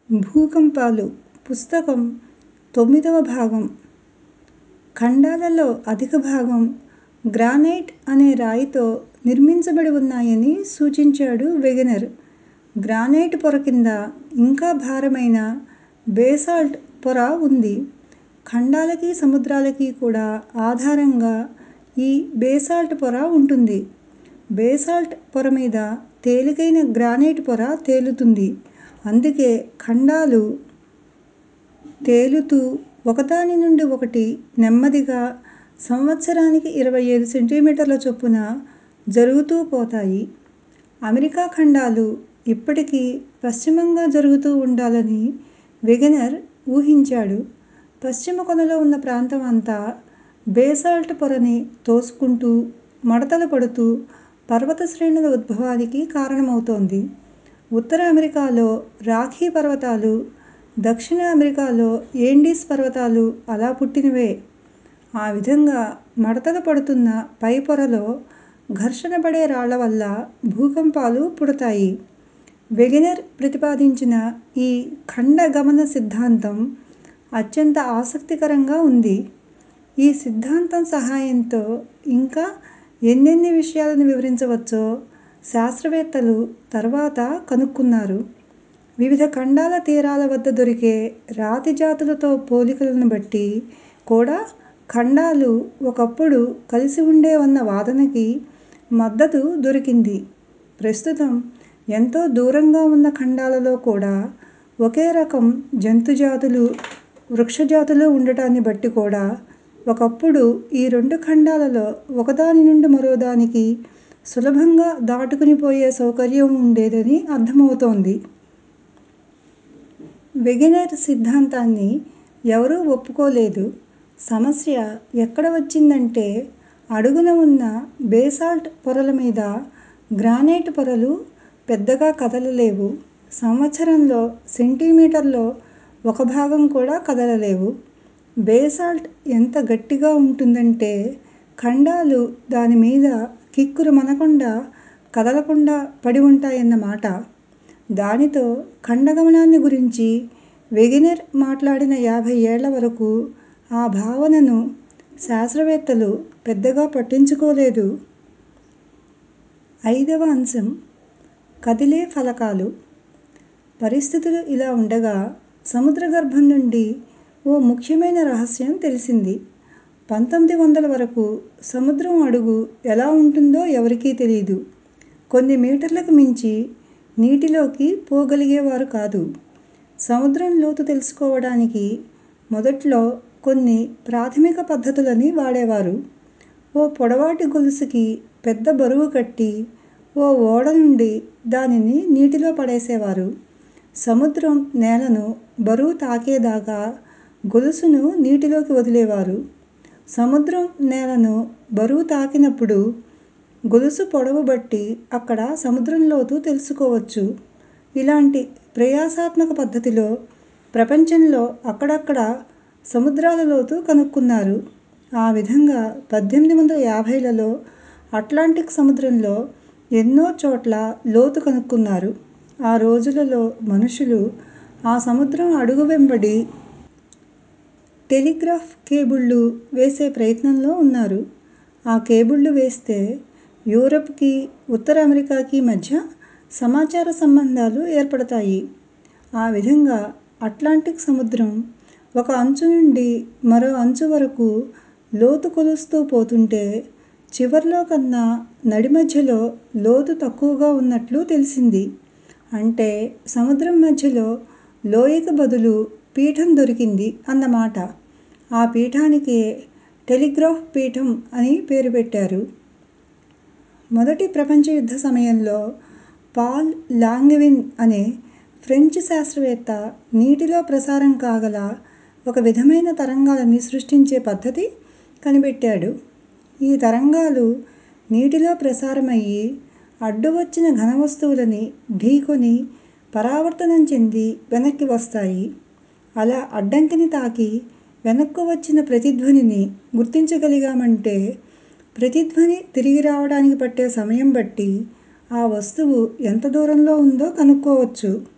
భూకంపాలు పుస్తకం తొమ్మిదవ భాగం ఖండాలలో అధిక భాగం గ్రానైట్ అనే రాయితో నిర్మించబడి ఉన్నాయని సూచించాడు వెగెనర్. గ్రానైట్ పొర కింద ఇంకా భారమైన బేసాల్ట్ పొర ఉంది. ఖండాలకీ, సముద్రాలకీ కూడా ఆధారంగా ఈ బేసాల్ట్ పొర ఉంటుంది. బేసాల్ట్ పొర మీద తేలికైన గ్రానైట్ పొర తేలుతుంది. అందుకే ఖండాలు తేలుతూ ఒకదాని నుండి ఒకటి నెమ్మదిగా సంవత్సరానికి ఇరవై ఐదు సెంటీమీటర్ల చొప్పున జరుగుతూ పోతాయి. అమెరికా ఖండాలు ఇప్పటికీ పశ్చిమంగా జరుగుతూ ఉండాలని వెగెనర్ ఊహించాడు. పశ్చిమ కొనలో ఉన్న ప్రాంతం అంతా బేసాల్ట్ పొరని తోసుకుంటూ, మడతలు పడుతూ పర్వత శ్రేణుల ఉద్భవానికి కారణమవుతోంది. ఉత్తర అమెరికాలో రాకీ పర్వతాలు, దక్షిణ అమెరికాలో యాండీస్ పర్వతాలు అలా పుట్టినవే. ఆ విధంగా మడతలు పడుతున్న పై పొరలో ఘర్షణ పడే రాళ్ళ వల్ల భూకంపాలు పుడతాయి. వెగెనర్ ప్రతిపాదించిన ఈ ఖండ గమన సిద్ధాంతం అత్యంత ఆసక్తికరంగా ఉంది. ఈ సిద్ధాంతం సహాయంతో ఇంకా ఎన్నెన్ని విషయాలను వివరించవచ్చో శాస్త్రవేత్తలు తర్వాత కనుక్కున్నారు. వివిధ ఖండాల తీరాల వద్ద దొరికే రాతి జాతులతో పోలికలను బట్టి కూడా ఖండాలు ఒకప్పుడు కలిసి ఉండేవన్న వాదనకి మద్దతు దొరికింది. ప్రస్తుతం ఎంతో దూరంగా ఉన్న ఖండాలలో కూడా ఒకే రకం జంతు జాతులు, వృక్ష జాతులు ఉండటాన్ని బట్టి కూడా ఒకప్పుడు ఈ రెండు ఖండాలలో ఒకదాని నుండి మరోదానికి సులభంగా దాటుకుని పోయే సౌకర్యం ఉండేదని అర్థమవుతోంది. వెగెనర్ సిద్ధాంతాన్ని ఎవరూ ఒప్పుకోలేదు. సమస్య ఎక్కడ వచ్చిందంటే అడుగున ఉన్న బేసాల్ట్ పొరల మీద గ్రానైట్ పొరలు పెద్దగా కదలలేవు. సంవత్సరంలో సెంటీమీటర్లో ఒక భాగం కూడా కదలలేవు. బేసాల్ట్ ఎంత గట్టిగా ఉంటుందంటే ఖండాలు దాని మీద కిక్కురు మనకుండా కదలకుండా పడి ఉంటాయన్న మాట. దానితో ఖండ గమనాన్ని గురించి వెగెనర్ మాట్లాడిన యాభై ఏళ్ళ వరకు ఆ భావనను శాస్త్రవేత్తలు పెద్దగా పట్టించుకోలేదు. ఐదవ అంశం కదిలే ఫలకాలు పరిస్థితులు ఇలా ఉండగా సముద్ర గర్భం నుండి ఓ ముఖ్యమైన రహస్యం తెలిసింది. పంతొమ్మిది వందల వరకు సముద్రం అడుగు ఎలా ఉంటుందో ఎవరికీ తెలీదు. కొన్ని మీటర్లకు మించి నీటిలోకి పోగలిగేవారు కాదు. సముద్రం లోతు తెలుసుకోవడానికి మొదట్లో కొన్ని ప్రాథమిక పద్ధతులని వాడేవారు. ఓ పొడవాటి గొలుసుకి పెద్ద బరువు కట్టి ఓ ఓడ నుండి దానిని నీటిలో పడేసేవారు. సముద్రం నేలను బరువు తాకేదాకా గొలుసును నీటిలోకి వదిలేవారు. సముద్రం నేలను బరువు తాకినప్పుడు గొలుసు పొడవు బట్టి అక్కడ సముద్రం లోతు తెలుసుకోవచ్చు. ఇలాంటి ప్రయాసాత్మక పద్ధతిలో ప్రపంచంలో అక్కడక్కడ సముద్రాల లోతు కనుక్కున్నారు. ఆ విధంగా పద్దెనిమిది వందల యాభైలలో అట్లాంటిక్ సముద్రంలో ఎన్నో చోట్ల లోతు కనుక్కున్నారు. ఆ రోజులలో మనుషులు ఆ సముద్రం అడుగు వెంబడి టెలిగ్రాఫ్ కేబుళ్ళు వేసే ప్రయత్నంలో ఉన్నారు. ఆ కేబుళ్ళు వేస్తే యూరప్ కీ, ఉత్తర అమెరికాకీ మధ్య సమాచార సంబంధాలు ఏర్పడతాయి. ఆ విధంగా అట్లాంటిక్ సముద్రం ఒక అంచు నుండి మరో అంచు వరకు లోతు కొలుస్తూ పోతుంటే చివర్లో కన్నా నడి మధ్యలో లోతు తక్కువగా ఉన్నట్లు తెలిసింది. అంటే సముద్రం మధ్యలో లోయకి బదులు పీఠం దొరికింది అన్న మాట. ఆ పీఠానికే టెలిగ్రాఫ్ పీఠం అని పేరు పెట్టారు. మొదటి ప్రపంచ యుద్ధ సమయంలో పాల్ లాంగ్వెన్ అనే ఫ్రెంచ్ శాస్త్రవేత్త నీటిలో ప్రసారం కాగల ఒక విధమైన తరంగాలని సృష్టించే పద్ధతి కనిపెట్టాడు. ఈ తరంగాలు నీటిలో ప్రసారమయ్యి అడ్డు వచ్చిన ఘన వస్తువులని ఢీకొని పరావర్తనం చెంది వెనక్కి వస్తాయి. అలా అడ్డంకిని తాకి వెనక్కు వచ్చిన ప్రతిధ్వనిని గుర్తించగలిగామంటే ప్రతిధ్వని తిరిగి రావడానికి పట్టే సమయం బట్టి ఆ వస్తువు ఎంత దూరంలో ఉందో కనుక్కోవచ్చు.